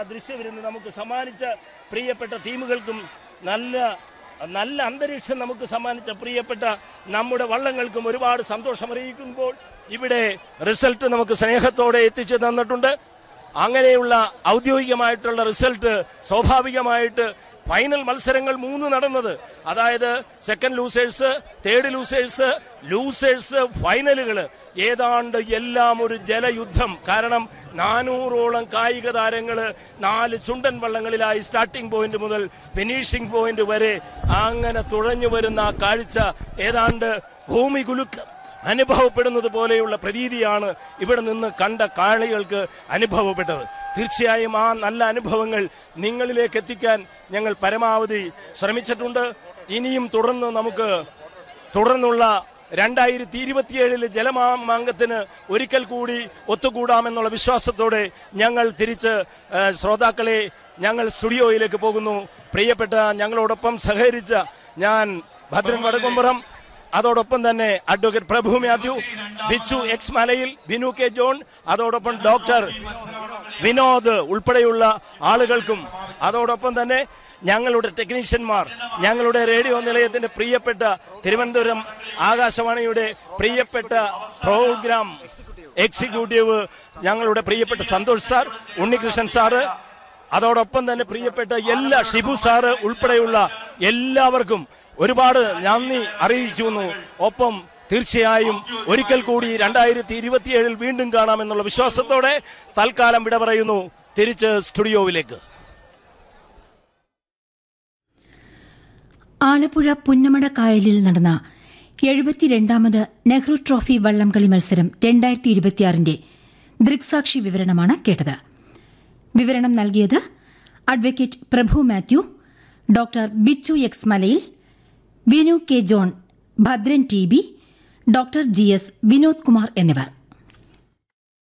ദൃശ്യവിരുന്ന് നമുക്ക് സമ്മാനിച്ച പ്രിയപ്പെട്ട ടീമുകൾക്കും നല്ല നല്ല അന്തരീക്ഷം നമുക്ക് സമ്മാനിച്ച പ്രിയപ്പെട്ട നമ്മുടെ വള്ളങ്ങൾക്കും ഒരുപാട് സന്തോഷം അറിയിക്കുമ്പോൾ ഇവിടെ റിസൾട്ട് നമുക്ക് സ്നേഹത്തോടെ എത്തിച്ചു തന്നിട്ടുണ്ട് അങ്ങനെയുള്ള ഔദ്യോഗികമായിട്ടുള്ള റിസൾട്ട് സ്വാഭാവികമായിട്ട് ഫൈനൽ മത്സരങ്ങൾ മൂന്ന് നടന്നത് അതായത് second losers third losers losers ഫൈനലുകൾ ഏതാണ്ട് എല്ലാം ഒരു ജലയുദ്ധം കാരണം നാനൂറോളം കായിക താരങ്ങൾ നാല് ചുണ്ടൻ വള്ളങ്ങളിലായി സ്റ്റാർട്ടിംഗ് പോയിന്റ് മുതൽ ഫിനിഷിംഗ് പോയിന്റ് വരെ അങ്ങനെ തുഴഞ്ഞു വരുന്ന ആ കാഴ്ച ഏതാണ്ട് ഭൂമി കുലുക്കം അനുഭവപ്പെടുന്നത് പോലെയുള്ള പ്രതീതിയാണ് ഇവിടെ നിന്ന് കണ്ട കാളികൾക്ക് അനുഭവപ്പെട്ടത് തീർച്ചയായും ആ നല്ല അനുഭവങ്ങൾ നിങ്ങളിലേക്ക് എത്തിക്കാൻ ഞങ്ങൾ പരമാവധി ശ്രമിച്ചിട്ടുണ്ട് ഇനിയും തുടർന്ന് നമുക്ക് തുടർന്നുള്ള രണ്ടായിരത്തി ഇരുപത്തിയേഴിലെ ജലമാമാങ്കത്തിന് ഒരിക്കൽ കൂടി ഒത്തുകൂടാമെന്നുള്ള വിശ്വാസത്തോടെ ഞങ്ങൾ തിരിച്ച് ആ, ശ്രോതാക്കളെ ഞങ്ങൾ സ്റ്റുഡിയോയിലേക്ക് പോകുന്നു പ്രിയപ്പെട്ട ഞങ്ങളോടൊപ്പം സഹകരിച്ച ഞാൻ ഭദ്രൻ വടക്കുംപുറം അതോടൊപ്പം തന്നെ advocate Prabhu Mathew Bichu X Malayil Binu K John അതോടൊപ്പം ഡോക്ടർ വിനോദ് ഉൾപ്പെടെയുള്ള ആളുകൾക്കും അതോടൊപ്പം തന്നെ ഞങ്ങളുടെ ടെക്നീഷ്യന്മാർ ഞങ്ങളുടെ റേഡിയോ നിലയത്തിന്റെ പ്രിയപ്പെട്ട തിരുവനന്തപുരം ആകാശവാണിയുടെ പ്രിയപ്പെട്ട പ്രോഗ്രാം എക്സിക്യൂട്ടീവ് ഞങ്ങളുടെ പ്രിയപ്പെട്ട സന്തോഷ് സാർ ഉണ്ണികൃഷ്ണൻ സാറ് അതോടൊപ്പം തന്നെ പ്രിയപ്പെട്ട എല്ലാ ഷിബു സാറ് ഉൾപ്പെടെയുള്ള എല്ലാവർക്കും ഒരുപാട് നന്ദി അറിയിക്കുന്നു ഒപ്പം തീർച്ചയായും ഒരിക്കൽ കൂടി രണ്ടായിരത്തി ഇരുപത്തിയേഴിൽ വീണ്ടും കാണാമെന്നുള്ള വിശ്വാസത്തോടെ തൽക്കാലം വിട പറയുന്നു തിരിച്ച് സ്റ്റുഡിയോവിലേക്ക് ആലപ്പുഴ പുന്നമട കായലിൽ നടന്ന എഴുപത്തിരണ്ടാമത് നെഹ്റു ട്രോഫി വള്ളംകളി മത്സരം രണ്ടായിരത്തി ഇരുപത്തിയാറിന്റെ ദൃക്സാക്ഷി വിവരണമാണ് കേട്ടത് വിവരണം നൽകിയത് advocate Prabhu Mathew doctor Bichu X Malayil Vinu K John Bhadran T B doctor G S Vinod Kumar എന്നിവർ